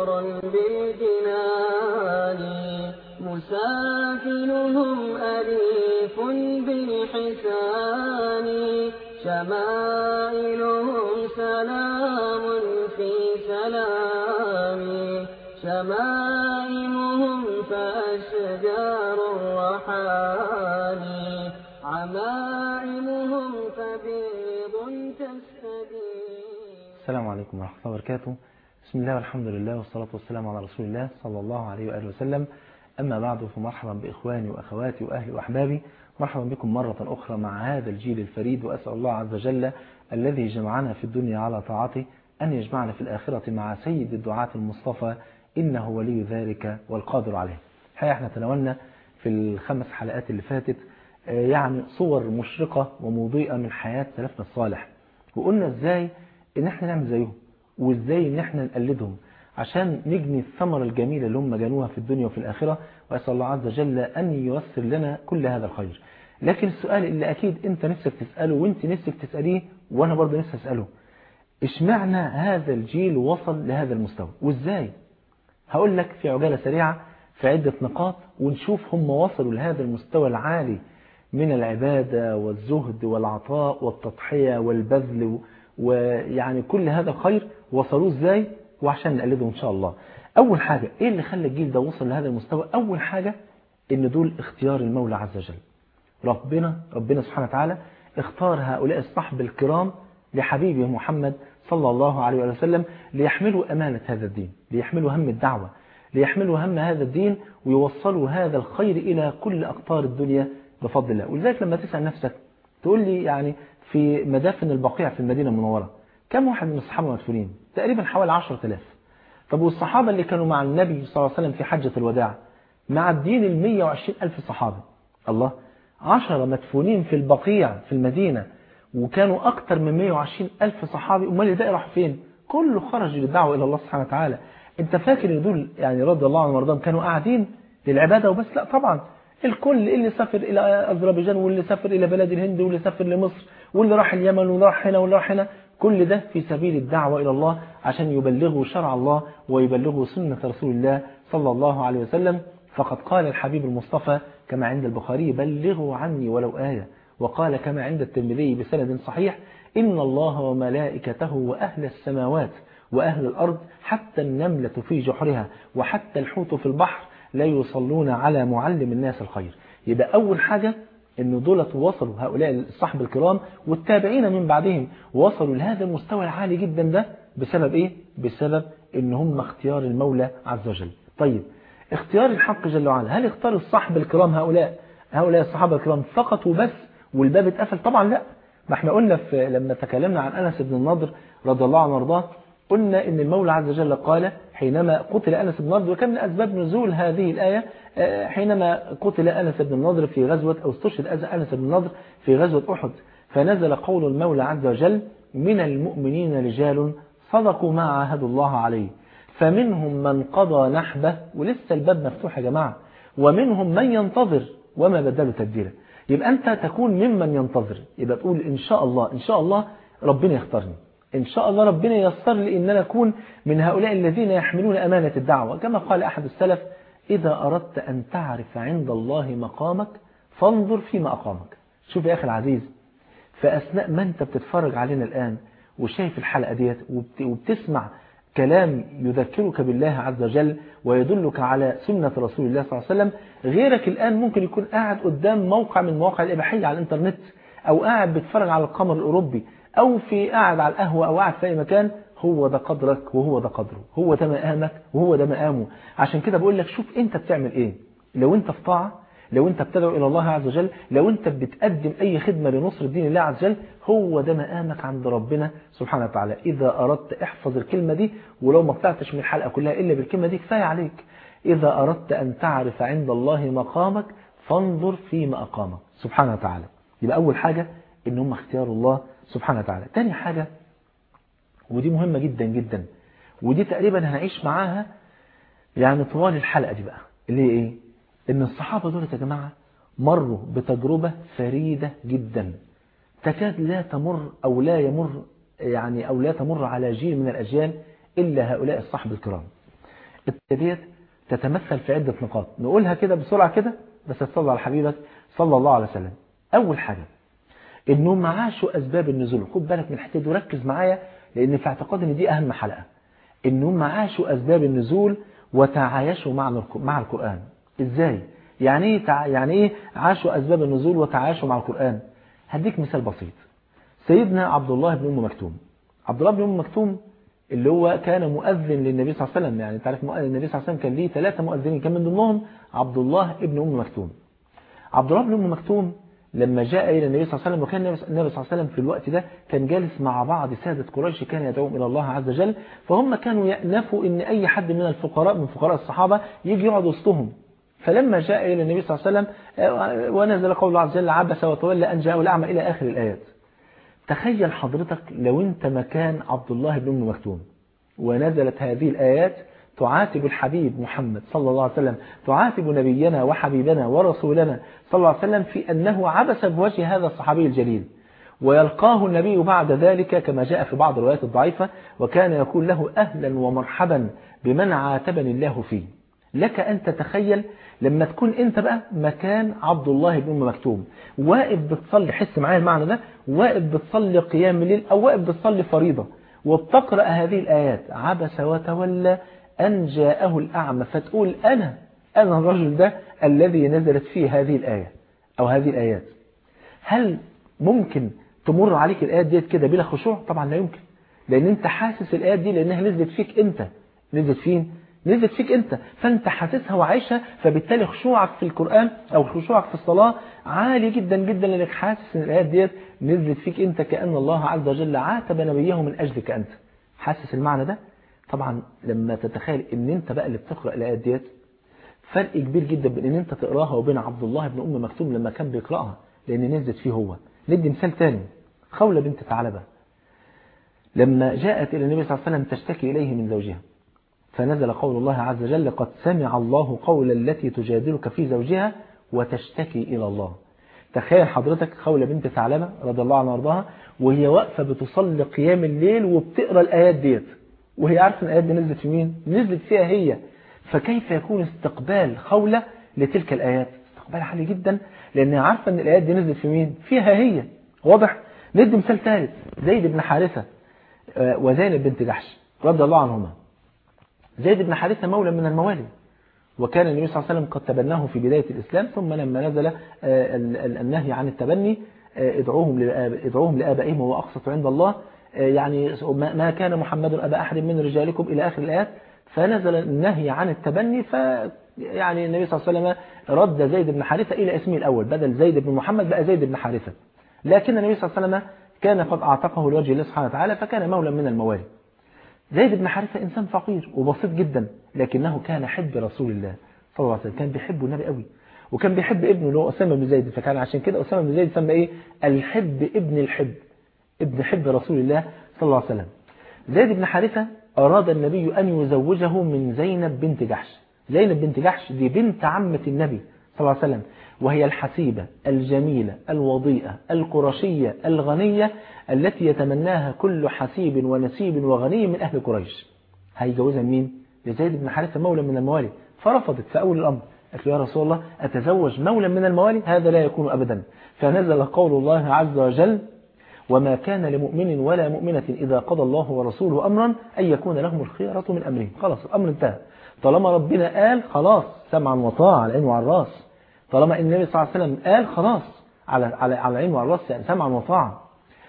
نورا بالجنان مسافلهم أليف بالحسان شمائلهم سلام في سلام شمائمهم فأشجار الرحال عمائمهم فبيض تستدين السلام عليكم ورحمة الله وبركاته بسم الله والحمد لله والصلاة والسلام على رسول الله صلى الله عليه وآله وسلم أما بعد فمرحبا بإخواني وأخواتي وأهلي وأحبابي مرحبا بكم مرة أخرى مع هذا الجيل الفريد وأسأل الله عز وجل الذي جمعنا في الدنيا على طاعته أن يجمعنا في الآخرة مع سيد الدعاة المصطفى إنه ولي ذلك والقادر عليه الحقيقة احنا تناولنا في الخمس حلقات اللي فاتت يعني صور مشرقة ومضيئة من حياة سلفنا الصالح وقلنا ازاي ان احنا نعمل زيهم وازاي ان احنا نقلدهم عشان نجني الثمرة الجميلة اللي هم جنوها في الدنيا وفي الآخرة وأسأل الله عز وجل أن ييسر لنا كل هذا الخير لكن السؤال اللي أكيد أنت نفسك تسأله وأنت نفسك تسأليه وأنا برضه نفسي أسأله اشمعنى هذا الجيل وصل لهذا المستوى وإزاي هقول لك في عجالة سريعة في عدة نقاط ونشوف هم وصلوا لهذا المستوى العالي من العبادة والزهد والعطاء والتضحية والبذل ويعني كل هذا الخير وصلوه ازاي وعشان نقلده ان شاء الله اول حاجة ايه اللي خلى الجيل ده وصل لهذا المستوى اول حاجة ان دول اختيار المولى عز وجل ربنا ربنا سبحانه وتعالى اختار هؤلاء الصحب الكرام لحبيبه محمد صلى الله عليه وسلم ليحملوا أمانة هذا الدين ليحملوا هم الدعوة ليحملوا هم هذا الدين ويوصلوا هذا الخير إلى كل أقطار الدنيا بفضل الله ولذلك لما تسأل نفسك تقول لي يعني في مدافن البقيع في المدينة المنورة كم واحد من الصحابة مدفونين تقريبا حوالي 10000 طب والصحابة اللي كانوا مع النبي صلى الله عليه وسلم في حجة الوداع مع الدين ال 120 ألف صحابة الله عشرة مدفونين في البقيع في المدينة وكانوا أكثر من 120 ألف صحابي أمال الباقي راح فين كله خرج للدعوة إلى الله سبحانه وتعالى أنت فاكر ان دول يعني رضي الله عنهم وارضاهم كانوا قاعدين للعبادة وبس لا طبعا الكل اللي سافر إلى أذربيجان واللي سافر إلى بلاد الهند واللي سافر لمصر واللي راح اليمن واللي راح هنا واللي راح هنا كل ده في سبيل الدعوة إلى الله عشان يبلغوا شرع الله ويبلغوا سنة رسول الله صلى الله عليه وسلم فقد قال الحبيب المصطفى كما عند البخاري بلغوا عني ولو آية وقال كما عند الترمذي بسند صحيح إن الله وملائكته وأهل السماوات وأهل الأرض حتى النملة في جحرها وحتى الحوت في البحر لا يصلون على معلم الناس الخير يبقى أول حاجة أن دولة وصلوا هؤلاء الصحب الكرام والتابعين من بعدهم وصلوا لهذا المستوى العالي جدا ده بسبب إيه؟ بسبب أن هم اختيار المولى عز وجل طيب اختيار الحق جل وعلا هل اختار الصحب الكرام هؤلاء هؤلاء الصحابة الكرام فقط وبس والباب اتقفل طبعا لا ما احنا قلنا في لما تكلمنا عن أنس بن النضر رضي الله عنه وارضاه قلنا ان المولى عز وجل قال حينما قتل أنس بن النضر وكان من أسباب نزول هذه الآية حينما قتل أنس بن النضر في غزوة أو استشهد أنس بن النضر في غزوة أحد فنزل قول المولى عز وجل من المؤمنين رجال صدقوا ما عاهدوا الله عليه فمنهم من قضى نحبه ولسه الباب مفتوح يا جماعة ومنهم من ينتظر وما بدلوا تبديلا يبقى أنت تكون ممن ينتظر يبقى تقول إن شاء الله إن شاء الله ربنا يختارني إن شاء الله ربنا ييسر لي إن أنا أكون من هؤلاء الذين يحملون أمانة الدعوة كما قال أحد السلف إذا أردت أن تعرف عند الله مقامك فانظر فيما أقامك شوف يا أخي العزيز فأثناء ما أنت بتتفرج علينا الآن وشايف الحلقة ديت وبتسمع كلام يذكرك بالله عز وجل ويدلك على سنة رسول الله صلى الله عليه وسلم غيرك الآن ممكن يكون قاعد قدام موقع من مواقع الإباحية على الإنترنت أو قاعد بيتفرج على القمر الأوروبي أو في قاعد على القهوة أو قاعد في أي مكان هو ده قدرك وهو ده قدره هو ده مقامك وهو ده مقامه عشان كده بقول لك شوف أنت بتعمل إيه لو أنت في طاعة لو أنت بتدعو إلى الله عز وجل لو أنت بتقدم أي خدمة لنصر الدين الله عز وجل هو ده مقامك عند ربنا سبحانه وتعالى إذا أردت احفظ الكلمة دي ولو ما طلعتش من الحلقة كلها إلا بالكلمة دي كفاية عليك إذا أردت أن تعرف عند الله مقامك فانظر فيما أقامك سبحانه وتعالى يبقى أول حاجة إن هم اختيار الله سبحانه وتعالى تاني حاجة ودي مهمة جدا جدا ودي تقريبا هنعيش معاها يعني طوال الحلقة دي بقى اللي هي إيه إن الصحابة دول يا جماعة مروا بتجربة فريدة جدا تكاد لا تمر أو لا يمر يعني أو لا تمر على جيل من الأجيال إلا هؤلاء الصحب الكرام التربية تتمثل في عدة نقاط نقولها كده بسرعة كده بس تصلى على حبيبك صلى الله عليه وسلم أول حاجة إنهم عاشوا أسباب النزول خد بالك من الحتة دي وركز معايا لأن في اعتقادي إن دي أهم حلقة إنهم عاشوا أسباب النزول وتعايشوا مع مع القرآن إزاي؟ يعني إيه تع... يعني إيه عاشوا أسباب النزول وتعايشوا مع القرآن؟ هديك مثال بسيط سيدنا عبد الله بن أم مكتوم عبد الله بن أم مكتوم اللي هو كان مؤذن للنبي صلى الله عليه وسلم يعني تعرف النبي صلى الله عليه وسلم كان ليه ثلاثة مؤذنين كان من ضمنهم عبد الله بن أم مكتوم عبد الله بن أم مكتوم لما جاء إلى النبي صلى الله عليه وسلم وكان النبي صلى الله عليه وسلم في الوقت ده كان جالس مع بعض سادة قريش كان يدعوهم إلى الله عز وجل فهم كانوا يأنفوا إن أي حد من الفقراء من فقراء الصحابة يجي يقعد وسطهم فلما جاء إلى النبي صلى الله عليه وسلم ونزل قول الله عز وجل عبس وتولى أن جاءه الأعمى إلى آخر الآيات تخيل حضرتك لو أنت مكان عبد الله بن أم مكتوم ونزلت هذه الآيات تعاتب الحبيب محمد صلى الله عليه وسلم تعاتب نبينا وحبيبنا ورسولنا صلى الله عليه وسلم في أنه عبس بوجه هذا الصحابي الجليل ويلقاه النبي بعد ذلك كما جاء في بعض الروايات الضعيفة وكان يقول له أهلا ومرحبا بمن عاتبني الله فيه لك أن تتخيل لما تكون أنت بقى مكان عبد الله بن أم مكتوم واقف بتصلي حس معايا المعنى ده واقف بتصلي قيام الليل أو واقف بتصلي فريضة وبتقرأ هذه الآيات عبس وتولى أن جاءه الأعمى فتقول أنا أنا الرجل ده الذي نزلت فيه هذه الآية أو هذه الآيات هل ممكن تمر عليك الآيات ديت كده بلا خشوع طبعا لا يمكن لأن أنت حاسس الآيات دي لأنها نزلت فيك أنت نزلت فين نزلت فيك أنت فأنت حاسسها وعايشها فبالتالي خشوعك في القرآن أو خشوعك في الصلاة عالي جدا جدا لأنك حاسس أن الآيات ديت نزلت فيك أنت كأن الله عز وجل عاتب نبيه من أجلك أنت حاسس المعنى ده طبعا لما تتخيل ان انت بقى اللي بتقرأ الآيات ديت فرق كبير جدا بين ان انت تقراها وبين عبد الله بن أم مكتوم لما كان بيقرأها لأن نزلت فيه هو ندي مثال تاني خولة بنت ثعلبة لما جاءت إلى النبي صلى الله عليه وسلم تشتكي إليه من زوجها فنزل قول الله عز وجل قد سمع الله قول التي تجادلك في زوجها وتشتكي إلى الله تخيل حضرتك خولة بنت ثعلبة رضي الله عنها وارضاها وهي واقفة بتصلي قيام الليل وبتقرأ الآيات ديت وهي عارفة ان الآيات دي نزلت في مين نزلت فيها هي فكيف يكون استقبال خولة لتلك الآيات استقبال عالي جدا لأنها عارفة ان الآيات دي نزلت في مين فيها هي واضح ندي مثال ثالث زيد بن حارثة وزينب بنت جحش رضي الله عنهما زيد بن حارثة مولى من الموالي وكان النبي صلى الله عليه وسلم قد تبناه في بداية الإسلام ثم لما نزل النهي عن التبني ادعوهم ادعوهم لآبائهم وهو أقسط عند الله يعني ما كان محمد أبا أحد من رجالكم إلى آخر الآيات فنزل النهي عن التبني ف يعني النبي صلى الله عليه وسلم رد زيد بن حارثة إلى اسمه الأول بدل زيد بن محمد بقى زيد بن حارثة لكن النبي صلى الله عليه وسلم كان قد أعتقه لوجه الله سبحانه وتعالى فكان مولا من الموالي زيد بن حارثة إنسان فقير وبسيط جدا لكنه كان حب رسول الله صلى الله عليه وسلم كان بيحبه النبي قوي وكان بيحب ابنه اللي هو أسامة بن زيد فكان عشان كده أسامة بن زيد سمى إيه الحب ابن الحب ابن حب رسول الله صلى الله عليه وسلم زيد بن حارثة أراد النبي أن يزوجه من زينب بنت جحش زينب بنت جحش دي بنت عمة النبي صلى الله عليه وسلم وهي الحسيبة الجميلة الوضيئة القرشية الغنية التي يتمناها كل حسيب ونسيب وغني من أهل قريش هيجوزها مين؟ لزيد بن حارثة مولى من الموالي فرفضت في أول الأمر قالت له يا رسول الله أتزوج مولى من الموالي هذا لا يكون أبدا فنزل قول الله عز وجل وما كان لمؤمن ولا مؤمنة إذا قضى الله ورسوله أمرا أن يكون لهم الخيرة من أمرهم خلاص الأمر انتهى طالما ربنا قال خلاص سمعا وطاعة على العين وعلى الراس طالما النبي صلى الله عليه وسلم قال خلاص على على على العين وعلى الراس يعني سمعا وطاعة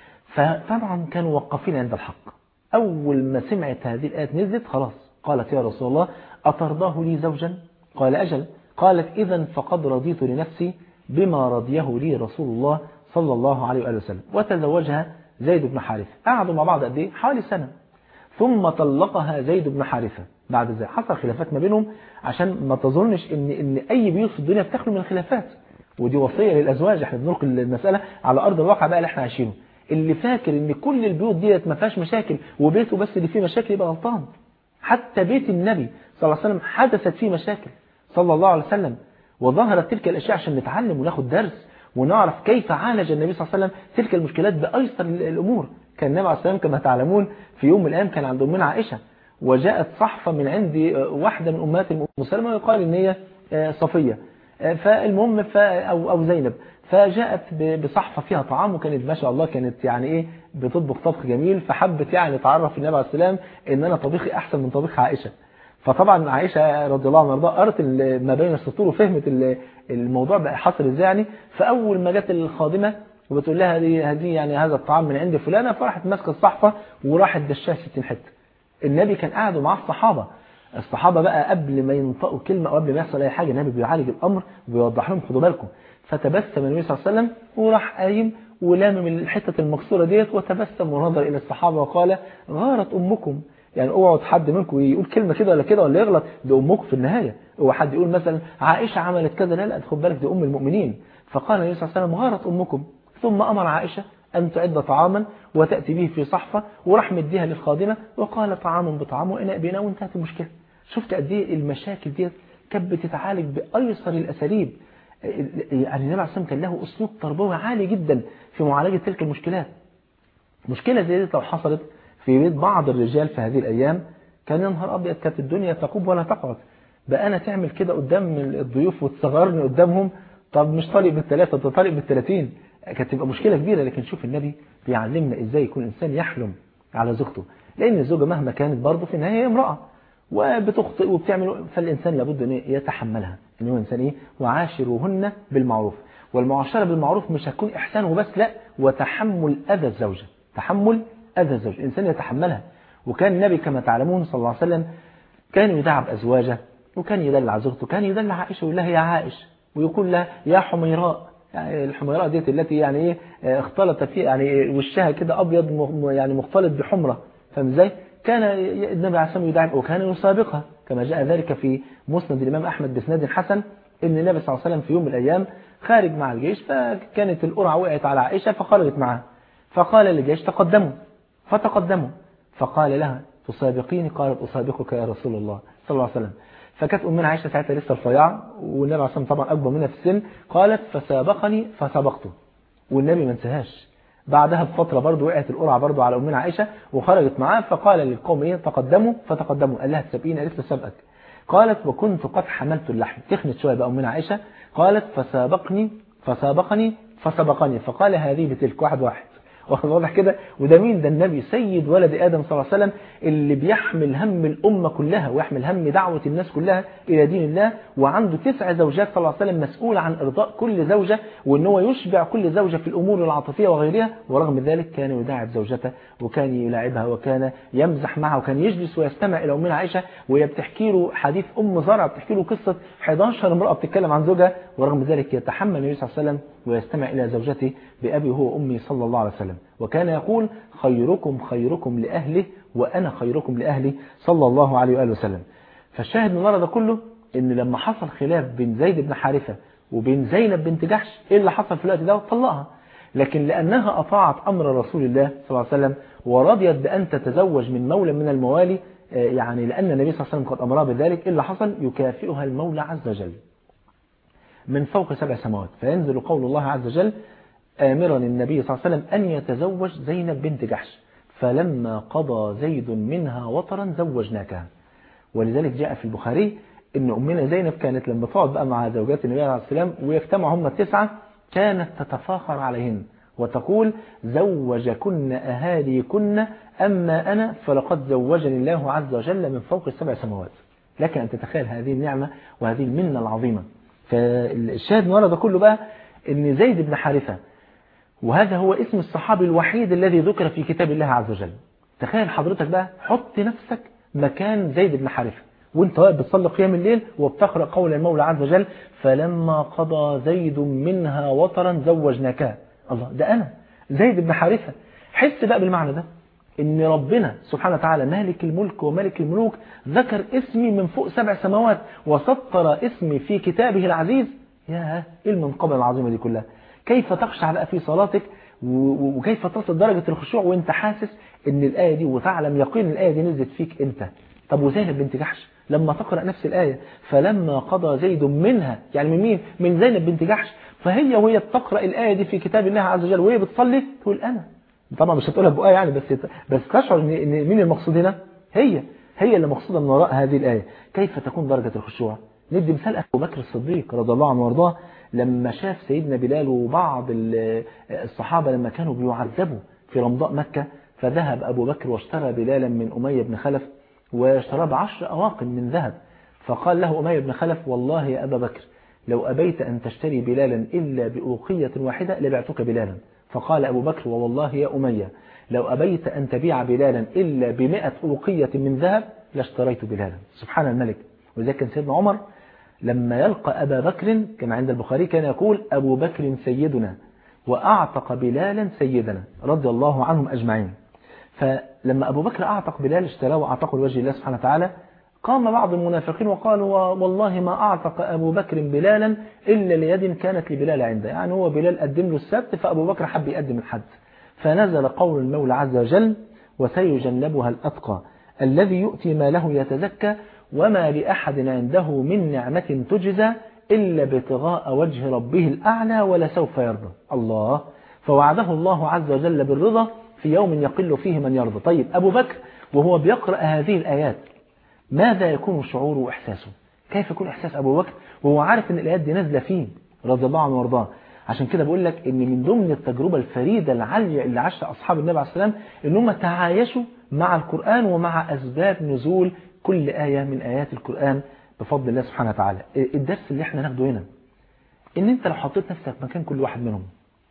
فطبعا كانوا وقفين عند الحق أول ما سمعت هذه الآيات نزلت خلاص قالت يا رسول الله أترضاه لي زوجا قال أجل قالت إذا فقد رضيت لنفسي بما رضيه لي رسول الله صلى الله عليه وآله وسلم وتزوجها زيد بن حارثة قعدوا مع بعض قد ايه حوالي سنة ثم طلقها زيد بن حارثة بعد ذلك حصل خلافات ما بينهم عشان ما تظنش ان ان اي بيوت في الدنيا بتخلو من الخلافات ودي وصية للأزواج احنا بننقل المسألة على أرض الواقع بقى اللي احنا عايشينه اللي فاكر ان كل البيوت ديت ما فيهاش مشاكل وبيته بس اللي فيه مشاكل يبقى غلطان حتى بيت النبي صلى الله عليه وسلم حدثت فيه مشاكل صلى الله عليه وسلم وظهرت تلك الأشياء عشان نتعلم وناخد درس ونعرف كيف عالج النبي صلى الله عليه وسلم تلك المشكلات بأيسر الأمور كان النبي عليه السلام كما تعلمون في يوم من الأيام كان عند أمنا عائشة وجاءت صحفة من عند واحدة من أمهات أم سلمة ويقال إن هي صفية فالمهم ف أو, أو زينب فجاءت بصحفة فيها طعام وكانت ما شاء الله كانت يعني إيه بتطبخ طبخ جميل فحبت يعني تعرف النبي عليه السلام إن أنا طبيخي أحسن من طبيخ عائشة فطبعا عائشة رضي الله عنها وارضاها قرت ما بين السطور وفهمت الموضوع بقى حصل ازاي يعني فأول ما جت الخادمة وبتقول لها هذه هذه يعني هذا الطعام من عند فلانة فراحت ماسكه الصحفة وراحت دشاها 60 حتة النبي كان قاعد مع الصحابة الصحابة بقى قبل ما ينطقوا كلمة أو قبل ما يحصل أي حاجة النبي بيعالج الأمر وبيوضح لهم خدوا بالكم فتبسم النبي صلى الله عليه وسلم وراح قايم ولام من الحتة المكسورة ديت وتبسم ونظر إلى الصحابة وقال غارت أمكم يعني اوعوا حد منكم يقول كلمة كده ولا كده ولا يغلط دي أمكم في النهاية هو حد يقول مثلا عائشة عملت كذا لا لا خد بالك دي أم المؤمنين فقال النبي صلى الله عليه وسلم غارت أمكم ثم أمر عائشة أن تعد طعاما وتأتي به في صحفة وراح مديها للخادمة وقال طعام بطعام وإناء بإناء وانتهت المشكلة شفت قد ايه المشاكل دي كانت بتتعالج بأيسر الأساليب يعني النبي عليه الصلاة كان له أسلوب تربوي عالي جدا في معالجة تلك المشكلات مشكلة زي دي لو حصلت في بيت بعض الرجال في هذه الأيام كان يا نهار أبيض كانت الدنيا تقوم ولا تقعد بقى أنا تعمل كده قدام الضيوف وتصغرني قدامهم طب مش طالب بالثلاثة ده طالب بالثلاثين كانت تبقى مشكلة كبيرة لكن شوف النبي بيعلمنا ازاي يكون الإنسان يحلم على زوجته لأن الزوجة مهما كانت برضه في النهاية امرأة وبتخطئ وبتعمل فالإنسان لابد أن يتحملها أن هو إنسان إيه وعاشروهن بالمعروف والمعاشرة بالمعروف مش هتكون إحسان وبس لا وتحمل أذى الزوجة تحمل أذى الزوجة الإنسان يتحملها وكان النبي كما تعلمون صلى الله عليه وسلم كان يدعب أزواجه وكان يدلع زوجته كان يدلع عائشة ويقول لها يا عائش ويقول لها يا حميراء يعني الحميراء ديت التي يعني ايه اختلط فيه يعني وشها كده ابيض يعني مختلط بحمرة فاهم ازاي كان النبي عليه الصلاه والسلام وكان يسابقها كما جاء ذلك في مسند الامام احمد بسناد حسن ان النبي صلى الله عليه وسلم في يوم من الايام خارج مع الجيش فكانت القرعه وقعت على عائشه فخرجت معها فقال للجيش تقدموا فتقدموا فقال لها تسابقيني قالت اسابقك يا رسول الله صلى الله عليه وسلم فكانت أمنا عائشة ساعتها لسه رفيعة والنبي عليه الصلاة طبعا أكبر منها في السن قالت فسابقني فسبقته والنبي ما انساهاش بعدها بفترة برضه وقعت القرعة برضه على أمنا عائشة وخرجت معاه فقال للقوم إيه تقدموا فتقدموا قال لها تسابقين قالت له سابقك قالت وكنت قد حملت اللحم تخنت شوية بقى أمنا عائشة قالت فسابقني فسابقني فسبقني فقال هذه بتلك واحد واحد واضح كده وده مين ده النبي سيد ولد آدم صلى الله عليه وسلم اللي بيحمل هم الأمة كلها ويحمل هم دعوة الناس كلها إلى دين الله وعنده تسع زوجات صلى الله عليه وسلم مسؤول عن إرضاء كل زوجة وإن هو يشبع كل زوجة في الأمور العاطفية وغيرها ورغم ذلك كان يداعب زوجته وكان يلاعبها وكان يمزح معها وكان يجلس ويستمع إلى أمنا عائشة وهي بتحكي له حديث أم زرع بتحكي له قصة 11 امرأة بتتكلم عن زوجها ورغم ذلك يتحمل النبي صلى الله عليه وسلم ويستمع إلى زوجته بأبي هو أمي صلى الله عليه وسلم وكان يقول خيركم خيركم لأهله وأنا خيركم لأهلي صلى الله عليه وآله وسلم فالشاهد من ورا ده كله ان لما حصل خلاف بين زيد بن حارثة وبين زينب بنت جحش ايه اللي حصل في الوقت ده وطلقها لكن لأنها أطاعت أمر رسول الله صلى الله عليه وسلم ورضيت بأن تتزوج من مولى من الموالي يعني لأن النبي صلى الله عليه وسلم قد أمرها بذلك إيه اللي حصل يكافئها المولى عز وجل من فوق سبع سماوات فينزل قول الله عز وجل آمرا النبي صلى الله عليه وسلم أن يتزوج زينب بنت جحش فلما قضى زيد منها وطرا زوجناكها ولذلك جاء في البخاري ان أمنا زينب كانت لما تقعد بقى مع زوجات النبي عليه السلام ويجتمع هم التسعة كانت تتفاخر عليهن وتقول زوجكن أهاليكن أما أنا فلقد زوجني الله عز وجل من فوق السبع سماوات لك أن تتخيل هذه النعمة وهذه المنة العظيمة فالشاهد من ده كله بقى ان زيد بن حارثة وهذا هو اسم الصحابي الوحيد الذي ذكر في كتاب الله عز وجل تخيل حضرتك بقى حط نفسك مكان زيد بن حارثة وانت واقف بتصلي قيام الليل وبتقرأ قول المولى عز وجل فلما قضى زيد منها وطرا زوجناكها الله ده أنا زيد بن حارثة حس بقى بالمعنى ده ان ربنا سبحانه وتعالى مالك الملك وملك الملوك ذكر اسمي من فوق سبع سماوات وسطر اسمي في كتابه العزيز يا ايه المنقبة العظيمة دي كلها كيف تخشع بقى في صلاتك وكيف تصل درجة الخشوع وانت حاسس ان الآية دي وتعلم يقين الآية دي نزلت فيك انت طب وزينب بنت جحش لما تقرأ نفس الآية فلما قضى زيد منها يعني من مين من زينب بنت جحش فهي وهي بتقرأ الآية دي في كتاب الله عز وجل وهي بتصلي تقول أنا طبعا مش هتقولها بقى يعني بس بس تشعر ان مين المقصود هنا هي هي اللي مقصودة من وراء هذه الآية كيف تكون درجة الخشوع ندي مثال أبو بكر الصديق رضي الله عنه وارضاه لما شاف سيدنا بلال وبعض الصحابة لما كانوا بيعذبوا في رمضاء مكة فذهب أبو بكر واشترى بلالا من أمية بن خلف واشتراه بعشر أواق من ذهب فقال له أمية بن خلف والله يا أبا بكر لو أبيت أن تشتري بلالا إلا بأوقية واحدة لبعتك بلالا فقال أبو بكر والله يا أمية لو أبيت أن تبيع بلالا إلا بمئة أوقية من ذهب لاشتريت بلالا سبحان الملك وذلك كان سيدنا عمر لما يلقى أبا بكر كما عند البخاري كان يقول أبو بكر سيدنا وأعتق بلالا سيدنا رضي الله عنهم أجمعين فلما أبو بكر أعتق بلال اشتراه وأعتقه لوجه الله سبحانه وتعالى قام بعض المنافقين وقالوا والله ما أعتق أبو بكر بلالا إلا ليد كانت لبلال عنده يعني هو بلال قدم له السبت فأبو بكر حب يقدم الحد فنزل قول المولى عز وجل وسيجنبها الأتقى الذي يؤتي ما له يتزكى وما لأحد عنده من نعمة تجزى إلا ابتغاء وجه ربه الأعلى ولسوف يرضى الله فوعده الله عز وجل بالرضا في يوم يقل فيه من يرضى طيب أبو بكر وهو بيقرأ هذه الآيات ماذا يكون شعوره وإحساسه كيف يكون إحساس أبو بكر وهو عارف أن الآيات دي نازلة فيه رضي الله عنه وارضاه عشان كده بقول لك ان من ضمن التجربة الفريدة العالية اللي عاشها أصحاب النبي عليه السلام ان هم تعايشوا مع القرآن ومع أسباب نزول كل آية من آيات القرآن بفضل الله سبحانه وتعالى الدرس اللي احنا ناخده هنا ان انت لو حطيت نفسك مكان كل واحد منهم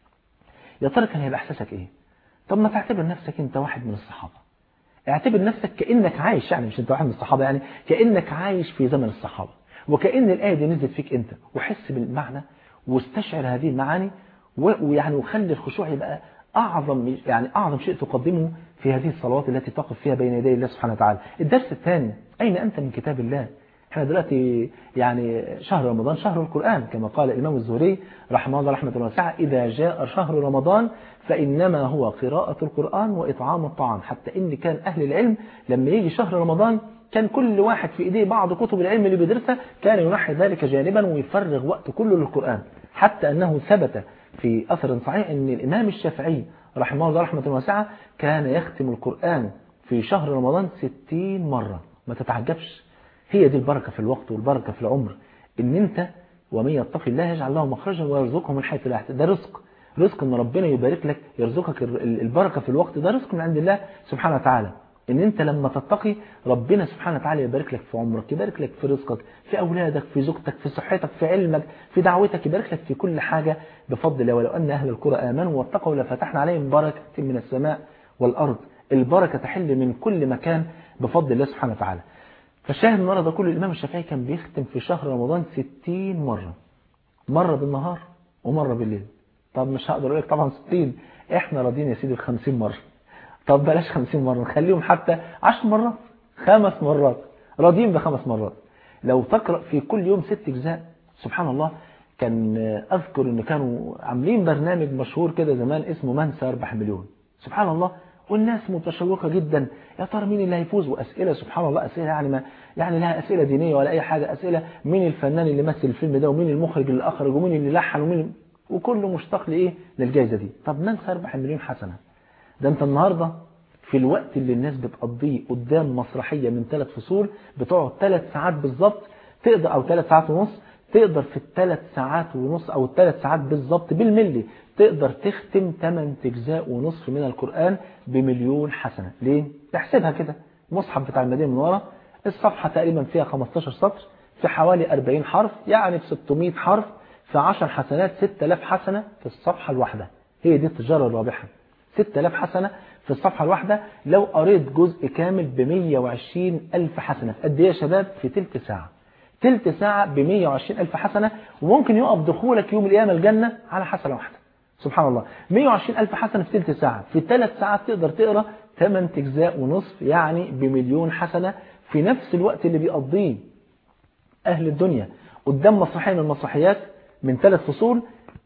يا ترى كان هيبقى احساسك ايه طب ما تعتبر نفسك انت واحد من الصحابة اعتبر نفسك كأنك عايش يعني مش انت واحد من الصحابة يعني كأنك عايش في زمن الصحابة وكأن الآية دي نزلت فيك انت وحس بالمعنى واستشعر هذه المعاني ويعني وخلي الخشوع يبقى أعظم يعني أعظم شيء تقدمه في هذه الصلوات التي تقف فيها بين يدي الله سبحانه وتعالى الدرس الثاني أين أنت من كتاب الله احنا دلوقتي يعني شهر رمضان شهر القرآن كما قال الإمام الزهري رحمه الله رحمة واسعة إذا جاء شهر رمضان فإنما هو قراءة القرآن وإطعام الطعام حتى إن كان أهل العلم لما يجي شهر رمضان كان كل واحد في إيديه بعض كتب العلم اللي بيدرسها كان ينحي ذلك جانبا ويفرغ وقت كله للقرآن حتى أنه ثبت في أثر صحيح أن الإمام الشافعي رحمه الله رحمة واسعة كان يختم القرآن في شهر رمضان ستين مرة ما تتعجبش هي دي البركة في الوقت والبركة في العمر ان انت ومن يتقي الله يجعل له مخرجا ويرزقه من حيث لا يحتسب ده رزق رزق ان ربنا يبارك لك يرزقك البركة في الوقت ده رزق من عند الله سبحانه وتعالى ان انت لما تتقي ربنا سبحانه وتعالى يبارك لك في عمرك يبارك لك في رزقك في اولادك في زوجتك في صحتك في علمك في دعوتك يبارك لك في كل حاجة بفضل الله ولو ان اهل القرى امنوا واتقوا لفتحنا عليهم بركة من السماء والارض البركة تحل من كل مكان بفضل الله سبحانه وتعالى فالشاهد النهارده كل الإمام الشافعي كان بيختم في شهر رمضان 60 مرة مرة بالنهار ومرة بالليل طب مش هقدر أقول لك طبعا 60 احنا راضيين يا سيدي ب 50 مرة طب بلاش 50 مرة نخليهم حتى 10 مرات خمس مرات راضيين بخمس مرات لو تقرأ في كل يوم ست أجزاء سبحان الله كان أذكر إن كانوا عاملين برنامج مشهور كده زمان اسمه من سيربح مليون سبحان الله والناس متشوقة جدا يا ترى مين اللي هيفوز وأسئلة سبحان الله أسئلة يعني ما يعني لها أسئلة دينية ولا أي حاجة أسئلة مين الفنان اللي مثل الفيلم ده ومين المخرج اللي أخرج ومين اللي لحن ومين وكله مشتاق لإيه للجائزة دي طب من سيربح المليون حسنة ده أنت النهاردة في الوقت اللي الناس بتقضيه قدام مسرحية من ثلاث فصول بتقعد ثلاث ساعات بالظبط تقدر أو ثلاث ساعات ونص تقدر في الثلاث ساعات ونص أو الثلاث ساعات بالظبط بالملي تقدر تختم 8 أجزاء ونصف من القرآن بمليون حسنة ليه؟ تحسبها كده المصحف بتاع المدينة من ورا الصفحة تقريبا فيها 15 سطر في حوالي 40 حرف يعني في 600 حرف في 10 حسنات 6000 حسنة في الصفحة الواحدة هي دي التجارة الرابحة 6000 حسنة في الصفحة الواحدة لو قريت جزء كامل ب 120 ألف حسنة قد ايه يا شباب في تلت ساعة تلت ساعة ب 120 ألف حسنة وممكن يقف دخولك يوم القيامة الجنة على حسنة واحدة سبحان الله 120 ألف حسنة في تلت ساعة في ثلاث ساعات تقدر تقرأ 8 أجزاء ونصف يعني بمليون حسنة في نفس الوقت اللي بيقضيه أهل الدنيا قدام مسرحية من المسرحيات من ثلاث فصول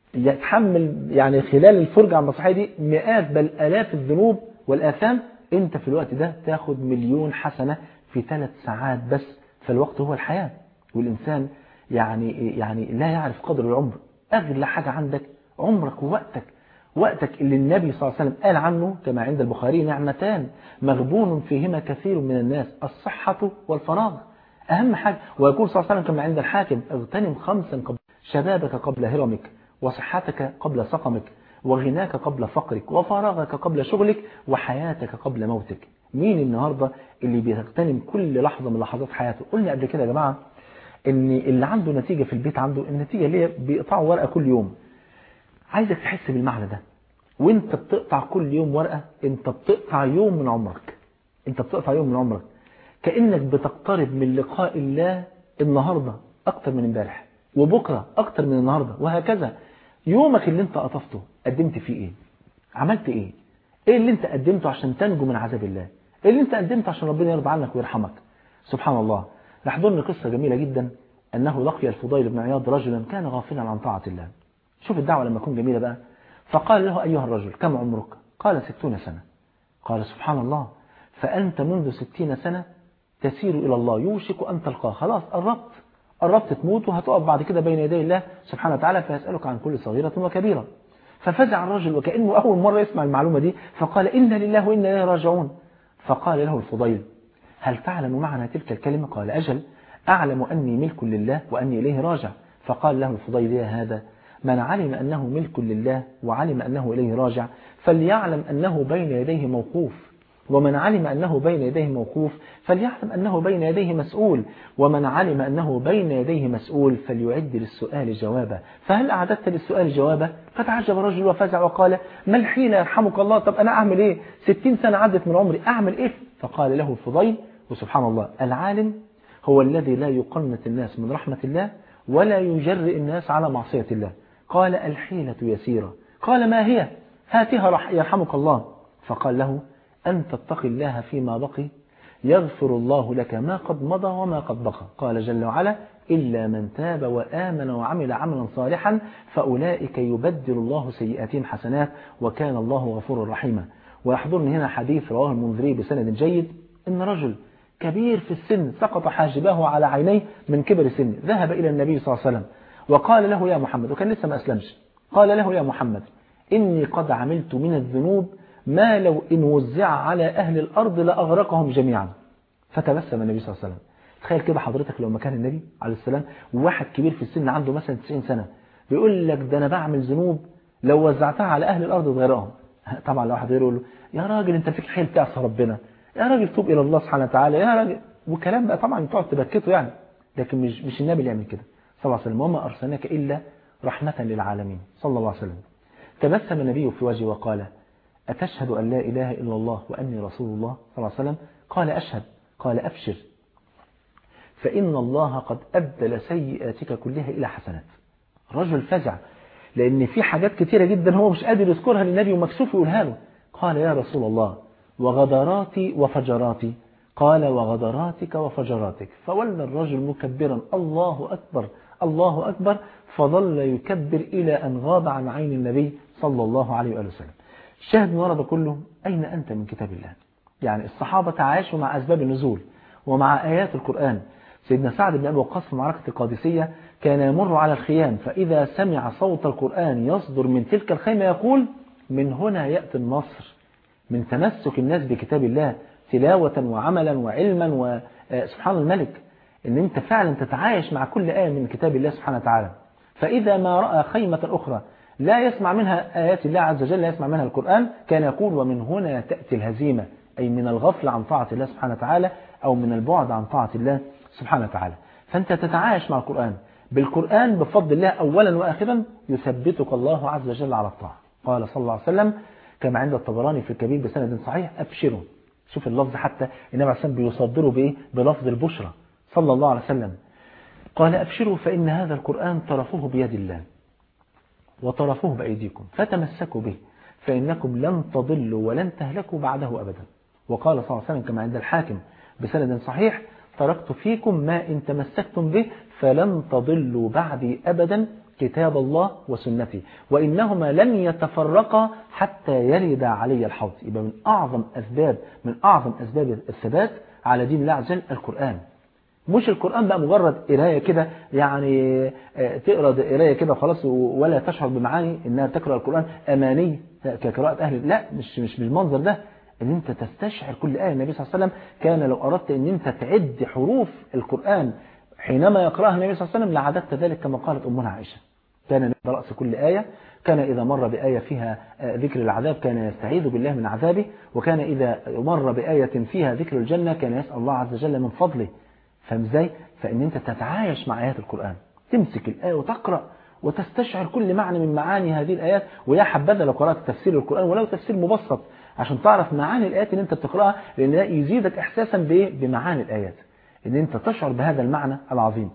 يتحمل يعني خلال الفرجة على المسرحية دي مئات بل آلاف الذنوب والآثام انت في الوقت ده تاخد مليون حسنة في ثلاث ساعات بس فالوقت هو الحياة والإنسان يعني يعني لا يعرف قدر العمر أغلى حاجة عندك عمرك ووقتك وقتك اللي النبي صلى الله عليه وسلم قال عنه كما عند البخاري نعمتان مغبون فيهما كثير من الناس الصحة والفراغ أهم حاجة ويقول صلى الله عليه وسلم كما عند الحاكم اغتنم خمسا قبل شبابك قبل هرمك وصحتك قبل سقمك وغناك قبل فقرك وفراغك قبل شغلك وحياتك قبل موتك مين النهاردة اللي بيغتنم كل لحظة من لحظات حياته قلنا قبل كده يا جماعة ان اللي عنده نتيجة في البيت عنده النتيجة اللي هي بيقطعوا ورقة كل يوم عايزك تحس بالمعنى ده وانت بتقطع كل يوم ورقة انت بتقطع يوم من عمرك انت بتقطع يوم من عمرك كأنك بتقترب من لقاء الله النهاردة اكتر من امبارح وبكرة اكتر من النهاردة وهكذا يومك اللي انت قطفته قدمت فيه ايه عملت ايه ايه اللي انت قدمته عشان تنجو من عذاب الله ايه اللي انت قدمته عشان ربنا يرضى عنك ويرحمك سبحان الله نحضرني قصة جميلة جدا انه لقي الفضيل بن عياض رجلا كان غافلا عن طاعة الله شوف الدعوة لما تكون جميلة بقى فقال له أيها الرجل كم عمرك قال ستون سنة قال سبحان الله فأنت منذ ستين سنة تسير إلى الله يوشك أن تلقاه خلاص قربت قربت تموت وهتقف بعد كده بين يدي الله سبحانه وتعالى فيسألك عن كل صغيرة وكبيرة ففزع الرجل وكأنه أول مرة يسمع المعلومة دي فقال إنا لله وإنا إليه راجعون فقال له الفضيل هل تعلم معنى تلك الكلمة قال أجل أعلم أني ملك لله وأني إليه راجع فقال له الفضيل يا هذا من علم أنه ملك لله وعلم أنه إليه راجع فليعلم أنه بين يديه موقوف ومن علم أنه بين يديه موقوف فليعلم أنه بين يديه مسؤول ومن علم أنه بين يديه مسؤول فليعد للسؤال جوابا فهل أعددت للسؤال جوابا فتعجب الرجل وفزع وقال ما الحيلة يرحمك الله طب أنا أعمل إيه ستين سنة عدت من عمري أعمل إيه فقال له الفضيل وسبحان الله العالم هو الذي لا يقنط الناس من رحمة الله ولا يجرئ الناس على معصية الله قال الحيلة يسيرة قال ما هي هاتها يرحمك الله فقال له أن تتقي الله فيما بقي يغفر الله لك ما قد مضى وما قد بقى قال جل وعلا إلا من تاب وآمن وعمل عملا صالحا فأولئك يبدل الله سيئاتهم حسنات وكان الله غفورا رحيما ويحضرني هنا حديث رواه المنذري بسند جيد إن رجل كبير في السن سقط حاجباه على عينيه من كبر سنه ذهب إلى النبي صلى الله عليه وسلم وقال له يا محمد وكان لسه ما أسلمش قال له يا محمد إني قد عملت من الذنوب ما لو إن وزع على أهل الأرض لأغرقهم جميعا فتبسم النبي صلى الله عليه وسلم تخيل كده حضرتك لو مكان النبي عليه السلام وواحد كبير في السن عنده مثلا 90 سنة بيقول لك ده أنا بعمل ذنوب لو وزعتها على أهل الأرض تغرقهم طبعا لو واحد غيره يقول له يا راجل أنت فيك حيل تعصى ربنا يا راجل توب إلى الله سبحانه وتعالى يا راجل وكلام بقى طبعا تقعد تبكته يعني لكن مش مش النبي اللي يعمل كده صلى الله عليه وسلم وما أرسلناك إلا رحمة للعالمين صلى الله عليه وسلم تبسم النبي في وجهه وقال أتشهد أن لا إله إلا الله وأني رسول الله صلى الله عليه وسلم قال أشهد قال أبشر فإن الله قد أبدل سيئاتك كلها إلى حسنات رجل فزع لأن في حاجات كتيرة جدا هو مش قادر يذكرها للنبي ومكسوف يقولها له قال يا رسول الله وغدراتي وفجراتي قال وغدراتك وفجراتك فولى الرجل مكبرا الله أكبر الله أكبر فظل يكبر إلى أن غاب عن عين النبي صلى الله عليه وآله وسلم الشاهد من ورد كله أين أنت من كتاب الله يعني الصحابة تعايشوا مع أسباب النزول ومع آيات القرآن سيدنا سعد بن أبي وقاص في معركة القادسية كان يمر على الخيام فإذا سمع صوت القرآن يصدر من تلك الخيمة يقول من هنا يأتي النصر من تمسك الناس بكتاب الله تلاوة وعملا وعلما وسبحان الملك ان انت فعلا تتعايش مع كل آية من كتاب الله سبحانه وتعالى فإذا ما رأى خيمة أخرى لا يسمع منها آيات الله عز وجل لا يسمع منها القرآن كان يقول ومن هنا تأتي الهزيمة أي من الغفل عن طاعة الله سبحانه وتعالى أو من البعد عن طاعة الله سبحانه وتعالى فأنت تتعايش مع القرآن بالقرآن بفضل الله أولا وآخرا يثبتك الله عز وجل على الطاعة قال صلى الله عليه وسلم كما عند الطبراني في الكبير بسند صحيح أبشروا شوف اللفظ حتى النبي عليه السلام بيصدره بإيه بلفظ البشرى صلى الله عليه وسلم قال أبشروا فإن هذا القرآن طرفه بيد الله وطرفه بأيديكم فتمسكوا به فإنكم لن تضلوا ولن تهلكوا بعده أبدا وقال صلى الله عليه وسلم كما عند الحاكم بسند صحيح تركت فيكم ما إن تمسكتم به فلن تضلوا بعدي أبدا كتاب الله وسنتي وإنهما لن يتفرقا حتى يرد علي الحوض يبقى من أعظم أسباب من أعظم أسباب الثبات على دين الله عز وجل القرآن مش القرآن بقى مجرد قراية كده يعني تقرأ قراية كده خلاص ولا تشعر بمعاني انها تقرأ القرآن اماني كقراءة اهل لا مش مش بالمنظر ده ان انت تستشعر كل آية النبي صلى الله عليه وسلم كان لو اردت ان انت تعد حروف القرآن حينما يقرأها النبي صلى الله عليه وسلم لعددت ذلك كما قالت أمنا عائشة كان برأس كل آية كان إذا مر بآية فيها ذكر العذاب كان يستعيذ بالله من عذابه وكان إذا مر بآية فيها ذكر الجنة كان يسأل الله عز وجل من فضله فاهم ازاي؟ فإن أنت تتعايش مع آيات القرآن تمسك الآية وتقرأ وتستشعر كل معنى من معاني هذه الآيات ويا حبذا لو قرأت تفسير القرآن ولو تفسير مبسط عشان تعرف معاني الآيات اللي أنت بتقرأها لأن ده يزيدك إحساسا بمعاني الآيات ان انت تشعر بهذا المعنى العظيم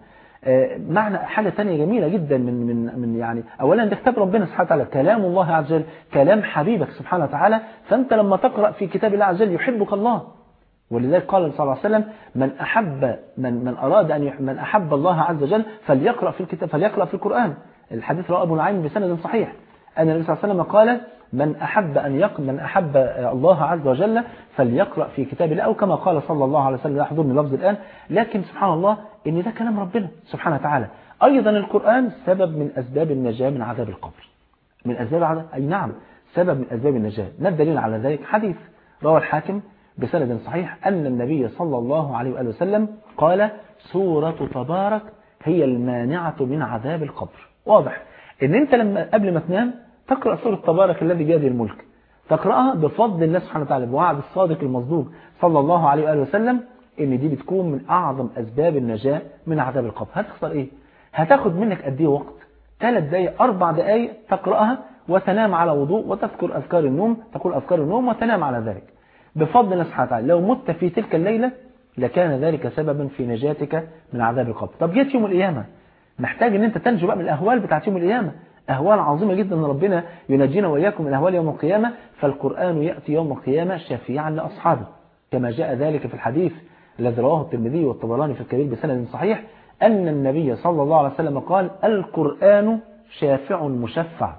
معنى حاجة تانية جميلة جدا من من من يعني اولا ده كتاب ربنا سبحانه وتعالى كلام الله عز وجل كلام حبيبك سبحانه وتعالى فانت لما تقرأ في كتاب الله عز وجل يحبك الله ولذلك قال صلى الله عليه وسلم من احب من من اراد ان من احب الله عز وجل فليقرأ في الكتاب فليقرأ في القرآن الحديث رواه ابو نعيم بسند صحيح ان النبي صلى الله عليه وسلم قال من أحب أن يق... من أحب الله عز وجل فليقرأ في كتاب الله أو كما قال صلى الله عليه وسلم لا يحضرني لفظ الآن لكن سبحان الله إن ده كلام ربنا سبحانه وتعالى أيضا القرآن سبب من أسباب النجاة من عذاب القبر من أسباب عذاب أي نعم سبب من أسباب النجاة ما الدليل على ذلك حديث روى الحاكم بسند صحيح أن النبي صلى الله عليه وآله وسلم قال سورة تبارك هي المانعة من عذاب القبر واضح ان انت لما قبل ما تنام تقرأ سورة تبارك الذي بيده الملك تقرأها بفضل الله سبحانه وتعالى بوعد الصادق المصدوق صلى الله عليه وآله وسلم ان دي بتكون من أعظم أسباب النجاة من عذاب القبر هتخسر ايه هتاخد منك قد ايه وقت ثلاث دقايق أربع دقايق تقرأها وتنام على وضوء وتذكر أذكار النوم تقول أذكار النوم وتنام على ذلك بفضل الله سبحانه وتعالى لو مت في تلك الليلة لكان ذلك سببا في نجاتك من عذاب القبر طب جيت يوم القيامة محتاج ان انت تنجو بقى من الأهوال بتاعت يوم القيامة أهوال عظيمة جدا أن ربنا ينجينا وإياكم من أهوال يوم القيامة فالقرآن يأتي يوم القيامة شفيعا لأصحابه كما جاء ذلك في الحديث الذي رواه الترمذي والطبراني في الكبير بسند صحيح أن النبي صلى الله عليه وسلم قال القرآن شافع مشفع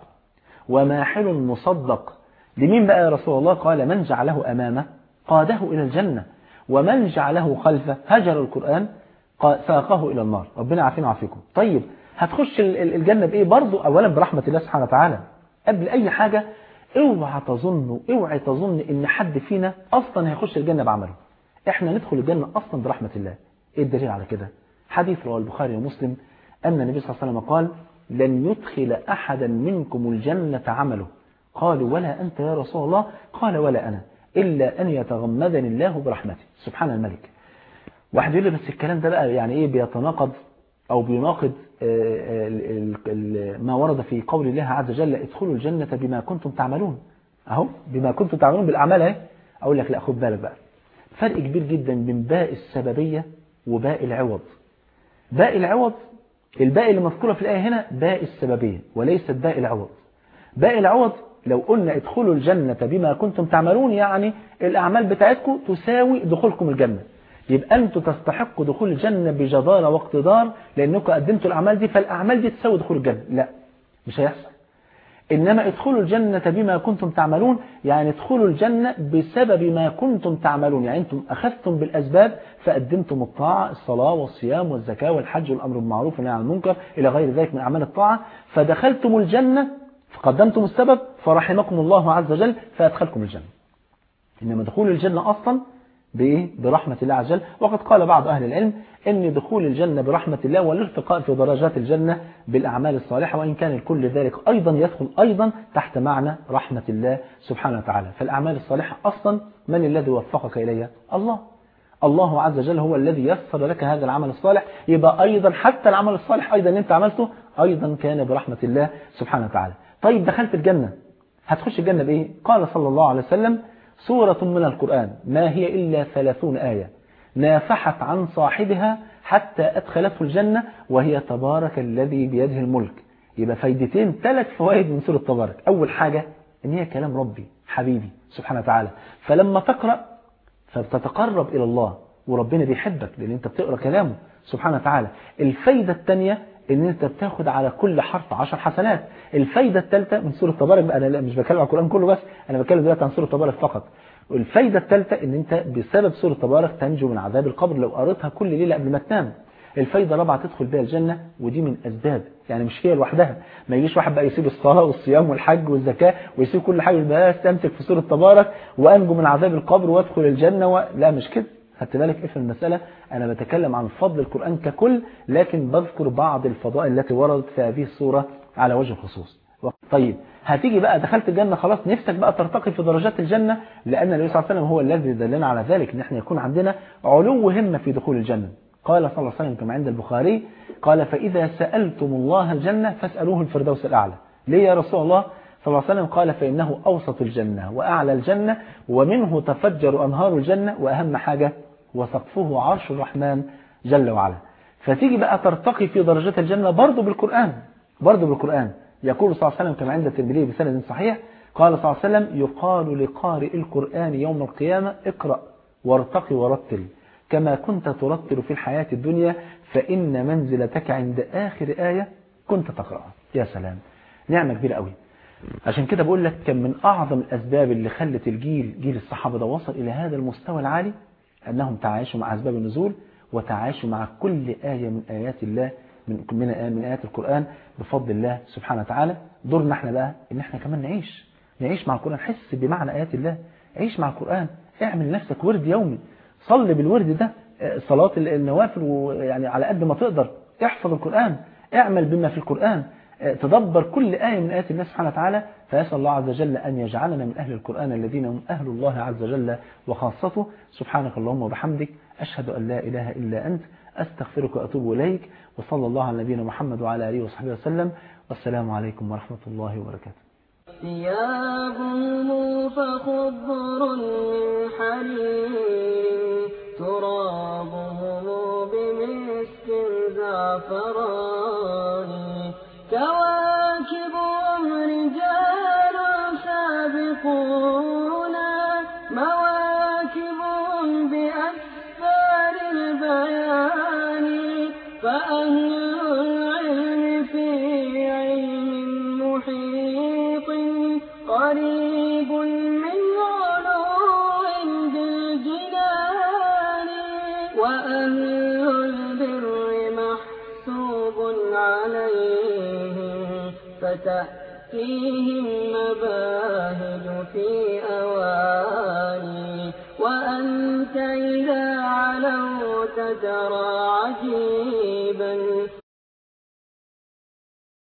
وماحل مصدق لمين بقى يا رسول الله قال من جعله أمامه قاده إلى الجنة ومن جعله خلفه هجر القرآن ساقه إلى النار ربنا عافينا وعافيكم طيب هتخش الجنة بإيه برضو أولا برحمة الله سبحانه وتعالى قبل أي حاجة اوعى تظن اوعى تظن ان حد فينا اصلا هيخش الجنة بعمله احنا ندخل الجنة اصلا برحمة الله ايه الدليل على كده حديث رواه البخاري ومسلم ان النبي صلى الله عليه وسلم قال لن يدخل احدا منكم الجنة عمله قالوا ولا انت يا رسول الله قال ولا انا الا ان يتغمدني الله برحمته سبحان الملك واحد يقول لي بس الكلام ده بقى يعني ايه بيتناقض او بيناقض ما ورد في قول الله عز وجل ادخلوا الجنة بما كنتم تعملون اهو بما كنتم تعملون بالاعمال اهي اقول لك لا خد بالك بقى فرق كبير جدا بين باء السببية وباء العوض باء العوض الباء اللي مذكورة في الآية هنا باء السببية وليست باء العوض باء العوض لو قلنا ادخلوا الجنة بما كنتم تعملون يعني الأعمال بتاعتكم تساوي دخولكم الجنة يبقى أنتوا تستحقوا دخول الجنة بجدارة واقتدار لأنكم قدمتوا الأعمال دي فالأعمال دي تساوي دخول الجنة لا مش هيحصل إنما ادخلوا الجنة بما كنتم تعملون يعني ادخلوا الجنة بسبب ما كنتم تعملون يعني أنتم أخذتم بالأسباب فقدمتم الطاعة الصلاة والصيام والزكاة والحج والأمر بالمعروف والنهي عن المنكر إلى غير ذلك من أعمال الطاعة فدخلتم الجنة فقدمتم السبب فرحمكم الله عز وجل فأدخلكم الجنة إنما دخول الجنة أصلا بإيه؟ برحمة الله عز وجل وقد قال بعض أهل العلم أن دخول الجنة برحمة الله والارتقاء في درجات الجنة بالأعمال الصالحة وإن كان كل ذلك أيضا يدخل أيضا تحت معنى رحمة الله سبحانه وتعالى فالأعمال الصالحة أصلا من الذي وفقك إليها الله الله عز وجل هو الذي يسر لك هذا العمل الصالح يبقى أيضا حتى العمل الصالح أيضا اللي أنت عملته أيضا كان برحمة الله سبحانه وتعالى طيب دخلت الجنة هتخش الجنة بإيه قال صلى الله عليه وسلم سورة من القرآن ما هي إلا ثلاثون آية نافحت عن صاحبها حتى أدخلته الجنة وهي تبارك الذي بيده الملك يبقى فايدتين ثلاث فوائد من سورة تبارك أول حاجة إن هي كلام ربي حبيبي سبحانه وتعالى فلما تقرأ فبتتقرب إلى الله وربنا بيحبك لأن أنت بتقرأ كلامه سبحانه وتعالى الفايدة الثانية ان انت بتاخد على كل حرف 10 حسنات الفايدة الثالثة من سورة تبارك بقى انا لا مش بتكلم عن القرآن كله بس انا بتكلم دلوقتي عن سورة تبارك فقط والفايدة الثالثة ان انت بسبب سورة تبارك تنجو من عذاب القبر لو قريتها كل ليلة قبل ما تنام الفايدة الرابعة تدخل بها الجنة ودي من أسباب يعني مش هي لوحدها ما يجيش واحد بقى يسيب الصلاة والصيام والحج والزكاة ويسيب كل حاجة بقى استمسك في سورة تبارك وأنجو من عذاب القبر وادخل الجنة و... لا مش كده خدت بالك افهم المسألة أنا بتكلم عن فضل القرآن ككل لكن بذكر بعض الفضائل التي وردت في هذه السورة على وجه الخصوص طيب هتيجي بقى دخلت الجنة خلاص نفسك بقى ترتقي في درجات الجنة لأن النبي صلى الله عليه وسلم هو الذي دلنا على ذلك ان احنا يكون عندنا علو همة في دخول الجنة قال صلى الله عليه وسلم كما عند البخاري قال فإذا سألتم الله الجنة فاسألوه الفردوس الأعلى ليه يا رسول الله صلى الله عليه وسلم قال فإنه أوسط الجنة وأعلى الجنة ومنه تفجر أنهار الجنة وأهم حاجة وسقفه عرش الرحمن جل وعلا فتيجي بقى ترتقي في درجات الجنة برضه بالقرآن برضه بالقرآن يقول صلى الله عليه وسلم كما عند الترمذي بسند صحيح قال صلى الله عليه وسلم يقال لقارئ القرآن يوم القيامة اقرأ وارتقي ورتل كما كنت ترتل في الحياة الدنيا فإن منزلتك عند آخر آية كنت تقرأها يا سلام نعمة كبيرة قوي عشان كده بقول لك كان من أعظم الأسباب اللي خلت الجيل جيل الصحابة ده وصل إلى هذا المستوى العالي أنهم تعايشوا مع أسباب النزول وتعايشوا مع كل آية من آيات الله من من من آيات القرآن بفضل الله سبحانه وتعالى دورنا احنا بقى ان احنا كمان نعيش نعيش مع القرآن حس بمعنى آيات الله عيش مع القرآن اعمل لنفسك ورد يومي صلي بالورد ده صلاة النوافل ويعني على قد ما تقدر احفظ القرآن اعمل بما في القرآن تدبر كل آية من آيات الله سبحانه وتعالى فيسأل الله عز وجل أن يجعلنا من أهل القرآن الذين هم أهل الله عز وجل وخاصته سبحانك اللهم وبحمدك أشهد أن لا إله إلا أنت أستغفرك وأتوب إليك وصلى الله على نبينا محمد وعلى آله وصحبه وسلم والسلام عليكم ورحمة الله وبركاته ثيابهم فخضر من حرير ترابهم بمسك زعفران كواكبهم رجال سابقون مواكبهم بأسفار البيان فأهل العلم في علم محيط قريب من علو بالجنان وأهل البر محسوب عليهم فتأتيهم مباهج في أواني وأنت إذا علوت ترى عجيبا